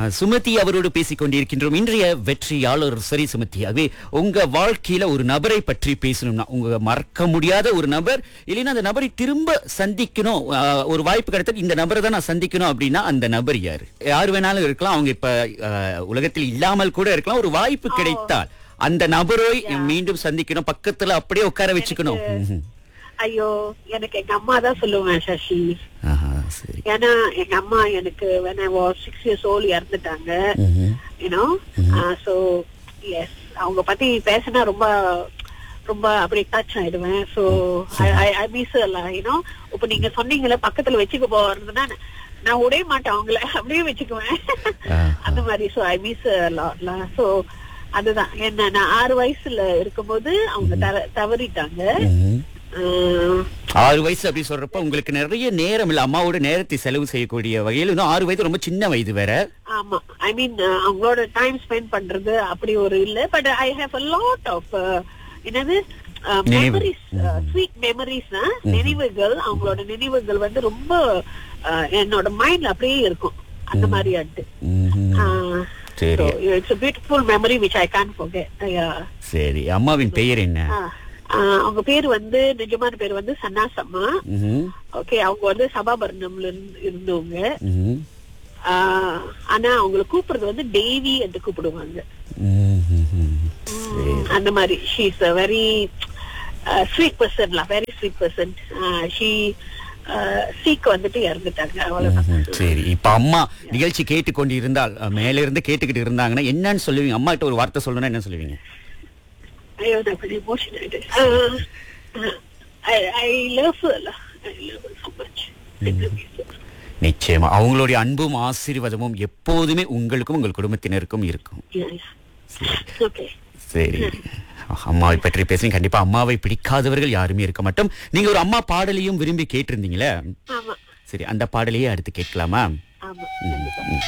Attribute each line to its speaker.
Speaker 1: அஹ், சுமதி அவரோடு பேசிக் கொண்டிருக்கின்றோம் இன்றைய வெற்றியாளர் சரி சுமதி ஆகவே உங்க வாழ்க்கையில ஒரு நபரை பற்றி பேசணும்னா உங்க மறக்க முடியாத ஒரு நபர் இல்லைன்னா அந்த நபரை திரும்ப சந்திக்கணும் அஹ், ஒரு வாய்ப்பு கிடைத்தா இந்த நபரை தான் நான் சந்திக்கணும் அப்படின்னா அந்த நபர் யாரு யார் வேணாலும் இருக்கலாம் அவங்க இப்ப அஹ், உலகத்தில் இல்லாமல் கூட இருக்கலாம் ஒரு வாய்ப்பு கிடைத்தால் அந்த நபரை மீண்டும் சந்திக்கணும் பக்கத்துல அப்படியே உட்கார வச்சுக்கணும் ம்ஹும்.
Speaker 2: ஐயோ எனக்கு எங்க அம்மா தான் சொல்லுவேன் சசி
Speaker 1: ஆஹா, சரி
Speaker 2: ஏன்னா எங்க அம்மா எனக்கு when I was six years old இறந்துட்டாங்க
Speaker 1: ம்ஹும்.
Speaker 2: யூனோ சோ எஸ் அவங்க பத்தி பேசினா ரொம்ப ரொம்ப அப்படி டச் ஆயிடுவேன் சோ ஐ மிஸ் யூனோ இப்ப நீங்க சொன்னீங்கல்ல பக்கத்துல வச்சுக்க போறதுன்னா நான் உடைய மாட்டேன் அவங்கள அப்படியே வச்சுக்குவேன்
Speaker 1: ஆஹா.
Speaker 2: அந்த மாதிரி சோ ஐ மிஸ் லாட்ல சோ அதுதான் என்ன நான் ஆறு வயசுல இருக்கும்போது அவங்க தவ- தவறிட்டாங்க
Speaker 1: ம்ஹும்.
Speaker 2: ஆஹ்
Speaker 1: ஆறு வயசு அப்படி சொல்றப்ப உங்களுக்கு நிறைய நேரம் இல்ல அம்மாவோட நேரத்தை செலவு செய்யக்கூடிய வகையில் இன்னும் ஆறு வயது ரொம்ப சின்ன வயது வேற
Speaker 2: ஆமா ஐ மீன் அவங்களோட டைம் ஸ்பெண்ட் பண்றது அப்படி ஒரு இல்ல but I have a lot of என்னது
Speaker 1: நினைவு.
Speaker 2: மெமரிஸ் ஸ்வீட் மெமரிஸ் நினைவுகள் அவங்களோட நினைவுகள் வந்து ரொம்ப uh, என்னோட மைண்ட்ல அப்படியே இருக்கும் அந்த மாதிரி ஆட்டு
Speaker 1: சரி
Speaker 2: it's beautiful memory which I can forget Yeah.
Speaker 1: சரி அம்மாவின் பெயர் என்ன
Speaker 2: Ah, ah, அவங்க பேர் வந்து நிஜமான பேர் வந்து சன்னாசம்மா
Speaker 1: ம்ஹும்.
Speaker 2: ஓகே அவங்க வந்து சபாபரணம்ல இருந்து- இருந்தவங்க
Speaker 1: ம்ஹும்.
Speaker 2: ஆஹ் ஆனா அவங்கள கூப்பிடுறது வந்து தேவி என்று கூப்பிடுவாங்க
Speaker 1: ம்ஹும். சரி
Speaker 2: அந்த மாதிரி she is a very sweet பர்சன்ல very sweet person she sick வந்துட்டு இறந்துட்டாங்க அவ்வளவுதான்
Speaker 1: ம்ஹும். சரி இப்ப அம்மா நிகழ்ச்சி கேட்டுக்கொண்டு இருந்தால் அஹ், மேல இருந்து கேட்டுக்கிட்டு இருந்தாங்கன்னா என்னன்னு சொல்லுவீங்க அம்மா கிட்ட ஒரு வார்த்தை சொல்லணும்னா என்ன சொல்லுவீங்க
Speaker 2: ஐயோ நான் கொஞ்சம் எமோஷன் ஆயிட்டேன் I love I love so much
Speaker 1: நிச்சயமா அவங்களுடைய அன்பும் ஆசீர்வாதமும் எப்போதுமே உங்களுக்கும் உங்கள் குடும்பத்தினருக்கும் இருக்கும்
Speaker 2: ஓகே
Speaker 1: சரி அம்மாவை பற்றி பேசி கண்டிப்பா அம்மாவை பிடிக்காதவர்கள் யாருமே இருக்க மாட்டோம் நீங்க ஒரு அம்மா பாடலையும் விரும்பி கேட்டிருந்தீங்களே
Speaker 2: ஆமா
Speaker 1: சரி அந்த பாடலையே அடுத்து கேட்கலாமா
Speaker 2: ஆமா கண்டிப்பா